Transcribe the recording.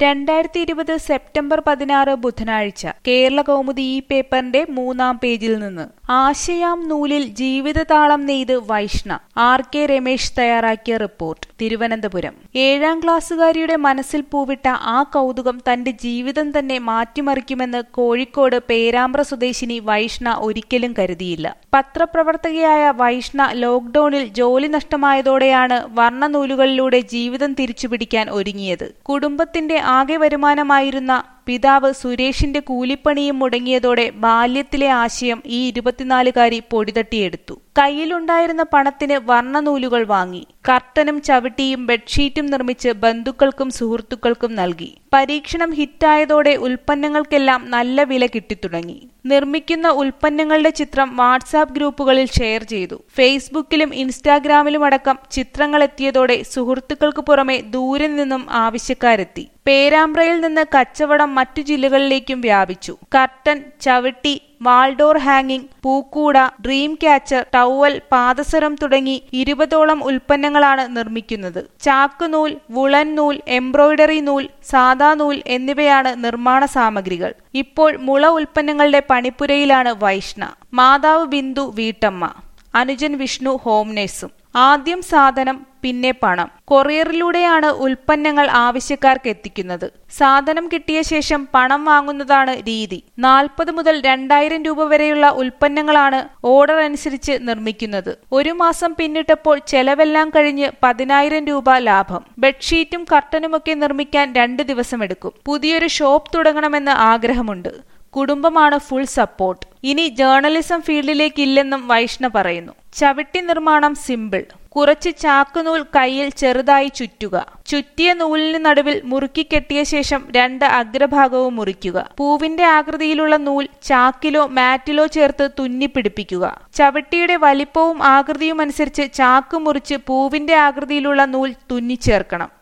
രണ്ടായിരത്തി ഇരുപത് സെപ്റ്റംബർ പതിനാറ് ബുധനാഴ്ച കേരള കൗമുദി ഈ പേപ്പറിന്റെ മൂന്നാം പേജിൽ നിന്ന് ആശയാം നൂലിൽ ജീവിതതാളം നെയ്ത് വൈഷ്ണ ആർ കെ രമേശ് തയ്യാറാക്കിയ റിപ്പോർട്ട് തിരുവനന്തപുരം ഏഴാം ക്ലാസ്സുകാരിയുടെ മനസ്സിൽ പൂവിട്ട ആ കൗതുകം തന്റെ ജീവിതം തന്നെ മാറ്റിമറിക്കുമെന്ന് കോഴിക്കോട് പേരാമ്പ്ര സ്വദേശിനി വൈഷ്ണ ഒരിക്കലും കരുതിയില്ല പത്രപ്രവർത്തകയായ വൈഷ്ണ ലോക്ഡൌണിൽ ജോലി നഷ്ടമായതോടെയാണ് വർണ്ണനൂലുകളിലൂടെ ജീവിതം തിരിച്ചുപിടിക്കാൻ ഒരുങ്ങിയത് കുടുംബത്തിന്റെ ആകെ വരുമാനമായിരുന്ന പിതാവ് സുരേഷിന്റെ കൂലിപ്പണിയും മുടങ്ങിയതോടെ ബാല്യത്തിലെ ആശയം ഈ ഇരുപത്തിനാലുകാരി പൊടിതട്ടിയെടുത്തു കയ്യിലുണ്ടായിരുന്ന പണത്തിന് വർണ്ണനൂലുകൾ വാങ്ങി കർട്ടനും ചവിട്ടിയും ബെഡ്ഷീറ്റും നിർമ്മിച്ച് ബന്ധുക്കൾക്കും സുഹൃത്തുക്കൾക്കും നൽകി പരീക്ഷണം ഹിറ്റായതോടെ ഉൽപ്പന്നങ്ങൾക്കെല്ലാം നല്ല വില കിട്ടിത്തുടങ്ങി നിർമ്മിക്കുന്ന ഉൽപ്പന്നങ്ങളുടെ ചിത്രം വാട്സാപ്പ് ഗ്രൂപ്പുകളിൽ ഷെയർ ചെയ്തു ഫേസ്ബുക്കിലും ഇൻസ്റ്റാഗ്രാമിലും അടക്കം ചിത്രങ്ങൾ എത്തിയതോടെ സുഹൃത്തുക്കൾക്ക് പുറമെ ദൂരെ നിന്നും ആവശ്യക്കാരെത്തി പേരാമ്പ്രയിൽ നിന്ന് കച്ചവടം മറ്റു ജില്ലകളിലേക്കും വ്യാപിച്ചു കർട്ടൻ ചവിട്ടി വാൾഡോർ ഹാങ്ങിംഗ് പൂക്കൂട ഡ്രീം ക്യാച്ചർ ടവൽ പാദസരം തുടങ്ങി ഇരുപതോളം ഉൽപ്പന്നങ്ങളാണ് നിർമ്മിക്കുന്നത് ചാക്കുനൂൽ വുളൻ നൂൽ എംബ്രോയിഡറി നൂൽ സാദാ നൂൽ എന്നിവയാണ് നിർമ്മാണ സാമഗ്രികൾ ഇപ്പോൾ മുള ഉൽപ്പന്നങ്ങളുടെ പണിപ്പുരയിലാണ് വൈഷ്ണ മാതാവ് ബിന്ദു വീട്ടമ്മ അനുജൻ വിഷ്ണു ഹോം നേഴ്സും ആദ്യം സാധനം പിന്നെ പണം കൊറിയറിലൂടെയാണ് ഉൽപ്പന്നങ്ങൾ ആവശ്യക്കാർക്ക് എത്തിക്കുന്നത് സാധനം കിട്ടിയ ശേഷം പണം വാങ്ങുന്നതാണ് രീതി നാൽപ്പത് മുതൽ രണ്ടായിരം രൂപ വരെയുള്ള ഉൽപ്പന്നങ്ങളാണ് ഓർഡർ അനുസരിച്ച് നിർമ്മിക്കുന്നത് ഒരു മാസം പിന്നിട്ടപ്പോൾ ചെലവെല്ലാം കഴിഞ്ഞ് പതിനായിരം രൂപ ലാഭം ബെഡ്ഷീറ്റും കർട്ടനുമൊക്കെ നിർമ്മിക്കാൻ രണ്ട് ദിവസമെടുക്കും പുതിയൊരു ഷോപ്പ് തുടങ്ങണമെന്ന് ആഗ്രഹമുണ്ട് കുടുംബമാണ് ഫുൾ സപ്പോർട്ട് ഇനി ജേർണലിസം ഫീൽഡിലേക്ക് ഇല്ലെന്നും വൈഷ്ണ പറയുന്നു ചവിട്ടി നിർമ്മാണം സിമ്പിൾ കുറച്ച് ചാക്കുനൂൽ കയ്യിൽ ചെറുതായി ചുറ്റുക ചുറ്റിയ നൂലിന് നടുവിൽ മുറുക്കി കെട്ടിയ ശേഷം രണ്ട് അഗ്രഭാഗവും മുറിക്കുക പൂവിന്റെ ആകൃതിയിലുള്ള നൂൽ ചാക്കിലോ മാറ്റിലോ ചേർത്ത് തുന്നിപ്പിടിപ്പിക്കുക ചവിട്ടിയുടെ വലിപ്പവും ആകൃതിയും അനുസരിച്ച് ചാക്ക് മുറിച്ച് പൂവിന്റെ ആകൃതിയിലുള്ള നൂൽ തുന്നിച്ചേർക്കണം